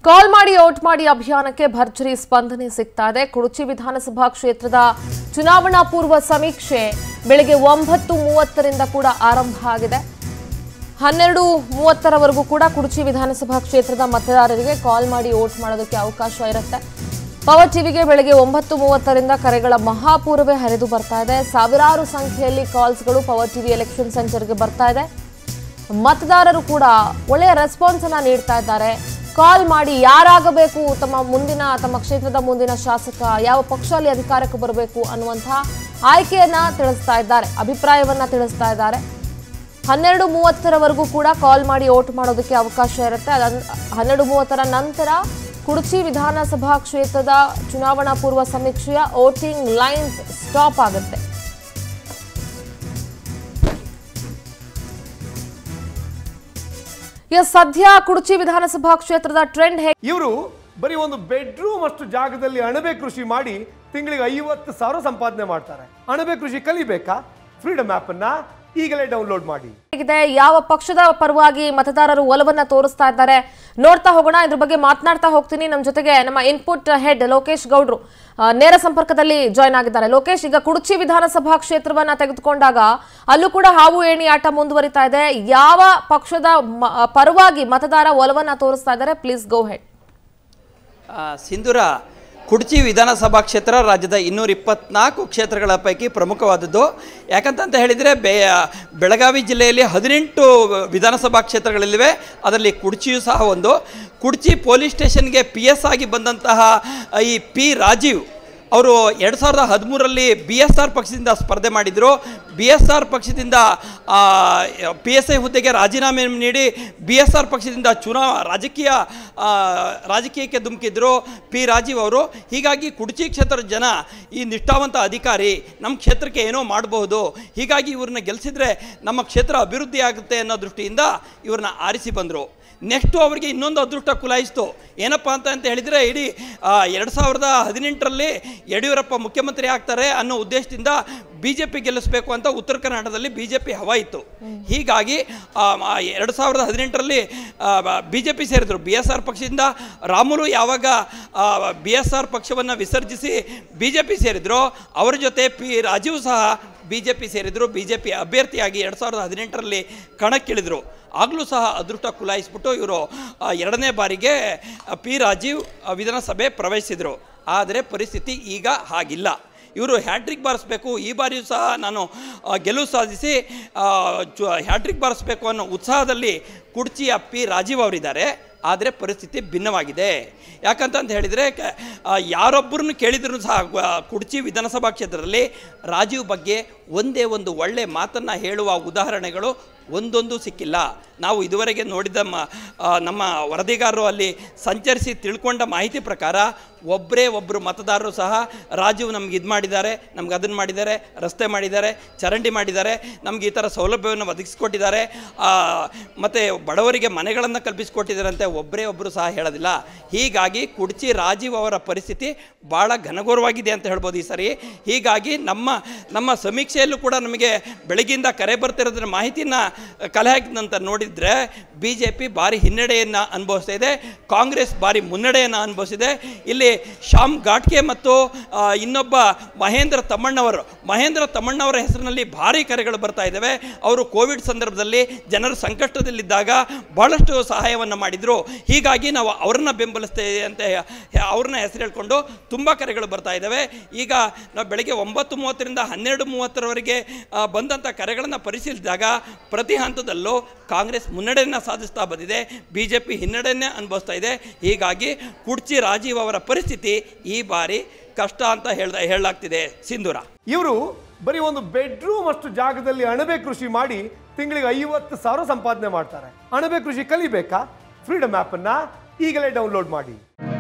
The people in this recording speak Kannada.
ಕಾಲ್ ಮಾಡಿ ಔಟ್ ಮಾಡಿ ಅಭಿಯಾನಕ್ಕೆ ಭರ್ಜರಿ ಸ್ಪಂದನೆ ಸಿಗ್ತಾ ಇದೆ ಕುಡುಚಿ ವಿಧಾನಸಭಾ ಕ್ಷೇತ್ರದ ಚುನಾವಣಾ ಪೂರ್ವ ಸಮೀಕ್ಷೆ ಬೆಳಗ್ಗೆ ಒಂಬತ್ತು ಮೂವತ್ತರಿಂದ ಕೂಡ ಆರಂಭ ಆಗಿದೆ ಹನ್ನೆರಡು ಮೂವತ್ತರವರೆಗೂ ಕೂಡ ಕುಡುಚಿ ವಿಧಾನಸಭಾ ಕ್ಷೇತ್ರದ ಮತದಾರರಿಗೆ ಕಾಲ್ ಮಾಡಿ ವೋಟ್ ಮಾಡೋದಕ್ಕೆ ಅವಕಾಶ ಇರುತ್ತೆ ಪವರ್ ಟಿವಿಗೆ ಬೆಳಗ್ಗೆ ಒಂಬತ್ತು ಮೂವತ್ತರಿಂದ ಕರೆಗಳ ಮಹಾಪೂರ್ವೇ ಹರಿದು ಬರ್ತಾ ಇದೆ ಸಾವಿರಾರು ಸಂಖ್ಯೆಯಲ್ಲಿ ಕಾಲ್ಸ್ಗಳು ಪವರ್ ಟಿವಿ ಎಲೆಕ್ಷನ್ ಸೆಂಟರ್ಗೆ ಬರ್ತಾ ಇದೆ ಮತದಾರರು ಕೂಡ ಒಳ್ಳೆಯ ರೆಸ್ಪಾನ್ಸ್ ಅನ್ನ ನೀಡ್ತಾ ಇದ್ದಾರೆ ಕಾಲ್ ಮಾಡಿ ಯಾರಾಗಬೇಕು ತಮ್ಮ ಮುಂದಿನ ತಮ್ಮ ಕ್ಷೇತ್ರದ ಮುಂದಿನ ಶಾಸಕ ಯಾವ ಪಕ್ಷ ಅಲ್ಲಿ ಅಧಿಕಾರಕ್ಕೆ ಬರಬೇಕು ಅನ್ನುವಂತಹ ಆಯ್ಕೆಯನ್ನ ತಿಳಿಸ್ತಾ ಇದ್ದಾರೆ ಅಭಿಪ್ರಾಯವನ್ನ ತಿಳಿಸ್ತಾ ಇದ್ದಾರೆ ಹನ್ನೆರಡು ಮೂವತ್ತರವರೆಗೂ ಕೂಡ ಕಾಲ್ ಮಾಡಿ ವೋಟ್ ಮಾಡೋದಕ್ಕೆ ಅವಕಾಶ ಇರುತ್ತೆ ಅದನ್ ಹನ್ನೆರಡು ಮೂವತ್ತರ ನಂತರ ಕುಡುಚಿ ವಿಧಾನಸಭಾ ಕ್ಷೇತ್ರದ ಚುನಾವಣಾ ಪೂರ್ವ ಸಮೀಕ್ಷೆಯ ವೋಟಿಂಗ್ ಲೈನ್ಸ್ ಸ್ಟಾಪ್ ಆಗುತ್ತೆ ಎಸ್ ಸದ್ಯ ಕುಡುಚಿ ವಿಧಾನಸಭಾ ಕ್ಷೇತ್ರದ ಟ್ರೆಂಡ್ ಹೇಗೆ ಇವರು ಬರೀ ಒಂದು ಬೆಡ್ರೂಮ್ ಅಷ್ಟು ಜಾಗದಲ್ಲಿ ಅಣಬೆ ಕೃಷಿ ಮಾಡಿ ತಿಂಗಳಿಗೆ ಐವತ್ತು ಸಾವಿರ ಸಂಪಾದನೆ ಮಾಡ್ತಾರೆ ಅಣಬೆ ಕೃಷಿ ಕಲಿಬೇಕಾ ಫ್ರೀಡಮ್ ಆಪ್ ಅನ್ನ ಈಗಲೇ ಡೌನ್ಲೋಡ್ ಮಾಡಿ ಹೇಗಿದೆ ಯಾವ ಪಕ್ಷದ ಪರವಾಗಿ ಮತದಾರರು ಒಲವನ್ನ ತೋರಿಸ್ತಾ ಇದ್ದಾರೆ ನೋಡ್ತಾ ಹೋಗೋಣ ಇದ್ರ ಬಗ್ಗೆ ಮಾತನಾಡ್ತಾ ಹೋಗ್ತೀನಿ ನಮ್ಮ ಜೊತೆಗೆ ನಮ್ಮ ಇನ್ಪುಟ್ ಹೆಡ್ ಲೋಕೇಶ್ ಗೌಡ್ರು ಆ, ನೇರ ಸಂಪರ್ಕದಲ್ಲಿ ಜಾಯ್ನ್ ಆಗಿದ್ದಾರೆ ಲೋಕೇಶ್ ಈಗ ಕುಡುಚಿ ವಿಧಾನಸಭಾ ಕ್ಷೇತ್ರವನ್ನ ತೆಗೆದುಕೊಂಡಾಗ ಅಲ್ಲೂ ಕೂಡ ಹಾವು ಏಣಿ ಆಟ ಮುಂದುವರಿತಾ ಇದೆ ಯಾವ ಪಕ್ಷದ ಮ- ಪರವಾಗಿ ಮತದಾರ ಒಲವನ್ನ ತೋರಿಸ್ತಾ ಇದ್ದಾರೆ ಪ್ಲೀಸ್ ಗೋ ಹೆಡ್ ಆ, ಸಿಂಧೂರ ಕುಡ್ಚಿ ವಿಧಾನಸಭಾ ಕ್ಷೇತ್ರ ರಾಜ್ಯದ ಇನ್ನೂರ ಇಪ್ಪತ್ನಾಲ್ಕು ಕ್ಷೇತ್ರಗಳ ಪೈಕಿ ಪ್ರಮುಖವಾದದ್ದು ಯಾಕಂತಂತ ಹೇಳಿದರೆ ಬೆ ಬೆಳಗಾವಿ ಜಿಲ್ಲೆಯಲ್ಲಿ ಹದಿನೆಂಟು ವಿಧಾನಸಭಾ ಕ್ಷೇತ್ರಗಳಿವೆ ಅದರಲ್ಲಿ ಕುಡ್ಚಿಯೂ ಸಹ ಒಂದು ಕುಡ್ಚಿ ಪೊಲೀಸ್ ಸ್ಟೇಷನ್ಗೆ ಪಿ ಎಸ್ ಆಗಿ ಬಂದಂತಹ ಈ ಪಿ ರಾಜೀವ್ ಅವರು ಎರಡು ಸಾವಿರದ ಹದಿಮೂರರಲ್ಲಿ ಬಿ ಎಸ್ ಆರ್ ಪಕ್ಷದಿಂದ ಸ್ಪರ್ಧೆ ಮಾಡಿದರು ಬಿ ಎಸ್ ಆರ್ ಪಕ್ಷದಿಂದ ಪಿ ಎಸ್ ಐ ಹುದ್ದೆಗೆ ರಾಜೀನಾಮೆ ನೀಡಿ ಬಿ ಎಸ್ ಆರ್ ಪಕ್ಷದಿಂದ ಚುನಾ ರಾಜಕೀಯ ಆ, ರಾಜಕೀಯಕ್ಕೆ ಧುಮುಕಿದ್ರು ಪಿ ರಾಜೀವ್ ಅವರು ಹೀಗಾಗಿ ಕುಡ್ಚಿ ಕ್ಷೇತ್ರದ ಜನ ಈ ನಿಷ್ಠಾವಂತ ಅಧಿಕಾರಿ ನಮ್ಮ ಕ್ಷೇತ್ರಕ್ಕೆ ಏನೋ ಮಾಡಬಹುದು ಹೀಗಾಗಿ ಇವ್ರನ್ನ ಗೆಲ್ಲಿಸಿದ್ರೆ ನಮ್ಮ ಕ್ಷೇತ್ರ ಅಭಿವೃದ್ಧಿ ಆಗುತ್ತೆ ಅನ್ನೋ ದೃಷ್ಟಿಯಿಂದ ಇವ್ರನ್ನ ಆರಿಸಿ ಬಂದರು ನೆಕ್ಸ್ಟು ಅವರಿಗೆ ಇನ್ನೊಂದು ಅದೃಷ್ಟ ಕುಲಾಯಿಸ್ತು ಏನಪ್ಪ ಅಂತ ಅಂತ ಹೇಳಿದರೆ ಇಡೀ ಎರಡು ಸಾವಿರದ ಹದಿನೆಂಟರಲ್ಲಿ ಯಡಿಯೂರಪ್ಪ ಮುಖ್ಯಮಂತ್ರಿ ಆಗ್ತಾರೆ ಅನ್ನೋ ಉದ್ದೇಶದಿಂದ ಬಿ ಜೆ ಪಿ ಗೆಲ್ಲಿಸಬೇಕು ಅಂತ ಉತ್ತರ ಕರ್ನಾಟಕದಲ್ಲಿ ಬಿ ಜೆ ಪಿ ಹವಾ ಇತ್ತು ಹೀಗಾಗಿ ಎರಡು ಸಾವಿರದ ಹದಿನೆಂಟರಲ್ಲಿ ಬಿ ಜೆ ಪಿ ಸೇರಿದರು ಬಿ ಎಸ್ ಆರ್ ಪಕ್ಷದಿಂದ ರಾಮುಲು ಯಾವಾಗ ಬಿ ಎಸ್ ಆರ್ ಪಕ್ಷವನ್ನು ವಿಸರ್ಜಿಸಿ ಬಿ ಜೆ ಪಿ ಸೇರಿದ್ರು ಅವರ ಜೊತೆ ಪಿ ರಾಜೀವ್ ಸಹ ಬಿ ಜೆ ಪಿ ಸೇರಿದರು ಬಿ ಜೆ ಪಿ ಅಭ್ಯರ್ಥಿಯಾಗಿ ಎರಡು ಸಾವಿರದ ಹದಿನೆಂಟರಲ್ಲಿ ಕಣಕ್ಕಿಳಿದರು ಆಗಲೂ ಸಹ ಅದೃಷ್ಟ ಕುಲಾಯಿಸ್ಬಿಟ್ಟು ಇವರು ಆ, ಎರಡನೇ ಬಾರಿಗೆ ಆ, ಪಿ ರಾಜೀವ್ ಆ, ವಿಧಾನಸಭೆ ಪ್ರವೇಶಿಸಿದರು ಆದರೆ ಪರಿಸ್ಥಿತಿ ಈಗ ಹಾಗಿಲ್ಲ ಇವರು ಹ್ಯಾಟ್ರಿಕ್ ಬಾರಿಸಬೇಕು ಈ ಬಾರಿಯೂ ಸಹ ನಾನು ಆ, ಗೆಲುವು ಸಾಧಿಸಿ ಆ, ಚು ಹ್ಯಾಟ್ರಿಕ್ ಬಾರಿಸಬೇಕು ಅನ್ನೋ ಉತ್ಸಾಹದಲ್ಲಿ ಕುಡ್ಚಿಯ ಪಿ ರಾಜೀವ್ ಅವರಿದ್ದಾರೆ ಆದರೆ ಪರಿಸ್ಥಿತಿ ಭಿನ್ನವಾಗಿದೆ ಯಾಕಂತಂತ ಹೇಳಿದರೆ ಕ- ಆ, ಯಾರೊಬ್ಬರನ್ನು ಕೇಳಿದ್ರು ಸಹ ಆ, ಕುಡ್ಚಿ ವಿಧಾನಸಭಾ ಕ್ಷೇತ್ರದಲ್ಲಿ ರಾಜೀವ್ ಬಗ್ಗೆ ಒಂದೇ ಒಂದು ಒಳ್ಳೆ ಮಾತನ್ನು ಹೇಳುವ ಉದಾಹರಣೆಗಳು ಒಂದೊಂದು ಸಿಕ್ಕಿಲ್ಲ ನಾವು ಇದುವರೆಗೆ ನೋಡಿದ ಮ ಆ, ನಮ್ಮ ವರದಿಗಾರರು ಅಲ್ಲಿ ಸಂಚರಿಸಿ ತಿಳ್ಕೊಂಡ ಮಾಹಿತಿ ಪ್ರಕಾರ ಒಬ್ಬರೇ ಒಬ್ಬರು ಮತದಾರರು ಸಹ ರಾಜೀವ್ ನಮ್ಗೆ ಇದು ಮಾಡಿದ್ದಾರೆ ನಮ್ಗೆ ಅದನ್ನು ಮಾಡಿದ್ದಾರೆ ರಸ್ತೆ ಮಾಡಿದ್ದಾರೆ ಚರಂಡಿ ಮಾಡಿದ್ದಾರೆ ನಮ್ಗೆ ಈ ಥರ ಸೌಲಭ್ಯವನ್ನು ಒದಗಿಸ್ಕೊಟ್ಟಿದ್ದಾರೆ ಮತ್ತು ಬಡವರಿಗೆ ಮನೆಗಳನ್ನು ಕಲ್ಪಿಸಿಕೊಟ್ಟಿದ್ದಾರಂತೆ ಒಬ್ಬರೇ ಒಬ್ಬರು ಸಹ ಹೇಳೋದಿಲ್ಲ ಹೀಗಾಗಿ ಕುಡ್ಚಿ ರಾಜೀವ್ ಅವರ ಪರಿಸ್ಥಿತಿ ಭಾಳ ಘನಘೋರವಾಗಿದೆ ಅಂತ ಹೇಳ್ಬೋದು ಈ ಸರಿ ಹೀಗಾಗಿ ನಮ್ಮ ನಮ್ಮ ಸಮೀಕ್ಷೆಯಲ್ಲೂ ಕೂಡ ನಮಗೆ ಬೆಳಗ್ಗಿಂದ ಕರೆ ಬರ್ತಿರೋದ್ರ ಮಾಹಿತಿನ ಕಲೆ ಹಾಕಿದಂತ ನೋಡಿದರೆ ಬಿ ಜೆ ಪಿ ಭಾರಿ ಹಿನ್ನಡೆಯನ್ನು ಅನುಭವಿಸ್ತಾ ಇದೆ ಕಾಂಗ್ರೆಸ್ ಭಾರಿ ಮುನ್ನಡೆಯನ್ನು ಅನುಭವಿಸಿದೆ ಇಲ್ಲಿ ಶ್ಯಾಮ್ ಘಾಟ್ಗೆ ಮತ್ತು ಆ, ಇನ್ನೊಬ್ಬ ಮಹೇಂದ್ರ ತಮ್ಮಣ್ಣವರು ಮಹೇಂದ್ರ ತಮ್ಮಣ್ಣವರ ಹೆಸರಿನಲ್ಲಿ ಭಾರಿ ಕರೆಗಳು ಬರ್ತಾ ಇದ್ದಾವೆ ಅವರು ಕೋವಿಡ್ ಸಂದರ್ಭದಲ್ಲಿ ಜನರು ಸಂಕಷ್ಟದಲ್ಲಿದ್ದಾಗ ಬಹಳಷ್ಟು ಸಹಾಯವನ್ನು ಮಾಡಿದರು ಹೀಗಾಗಿ ನಾವು ಅವರನ್ನ ಬೆಂಬಲಿಸ್ತೇವೆ ಅಂತ ಹೆ- ಅವ್ರನ್ನ ಹೆಸರು ಹೇಳ್ಕೊಂಡು ತುಂಬ ಕರೆಗಳು ಬರ್ತಾ ಇದ್ದಾವೆ ಈಗ ನಾವು ಬೆಳಗ್ಗೆ ಒಂಬತ್ತು ಮೂವತ್ತರಿಂದ ಹನ್ನೆರಡು ಮೂವತ್ತರವರೆಗೆ ಆ, ಬಂದಂಥ ಕರೆಗಳನ್ನು ಪರಿಶೀಲಿಸಿದಾಗ ಪ್ರತಿ ಹಂತದಲ್ಲೂ ಕಾಂಗ್ರೆಸ್ ಮುನ್ನಡೆಯನ್ನು ಸಾಧಿಸ್ತಾ ಬಂದಿದೆ ಬಿ ಜೆ ಪಿ ಹಿನ್ನಡೆಯನ್ನೇ ಅನುಭವಿಸ್ತಾ ಇದೆ ಹೀಗಾಗಿ ಕುಡ್ಚಿ ರಾಜೀವ್ ಅವರ ಪರಿಸ್ಥಿತಿ ಈ ಬಾರಿ ಕಷ್ಟ ಅಂತ ಹೇಳ್ದ ಹೇಳಲಾಗ್ತಿದೆ ಸಿಂಧೂರ ಇವರು ಬರೀ ಒಂದು ಬೆಡ್ರೂಮ್ ಅಷ್ಟು ಜಾಗದಲ್ಲಿ ಅಣಬೆ ಕೃಷಿ ಮಾಡಿ ತಿಂಗಳಿಗೆ ಐವತ್ತು ಸಾವಿರ ಸಂಪಾದನೆ ಮಾಡ್ತಾರೆ ಅಣಬೆ ಕೃಷಿ ಕಲಿಬೇಕಾ ಫ್ರೀಡಮ್ ಆಪ್ ಅನ್ನ ಈಗಲೇ ಡೌನ್ಲೋಡ್ ಮಾಡಿ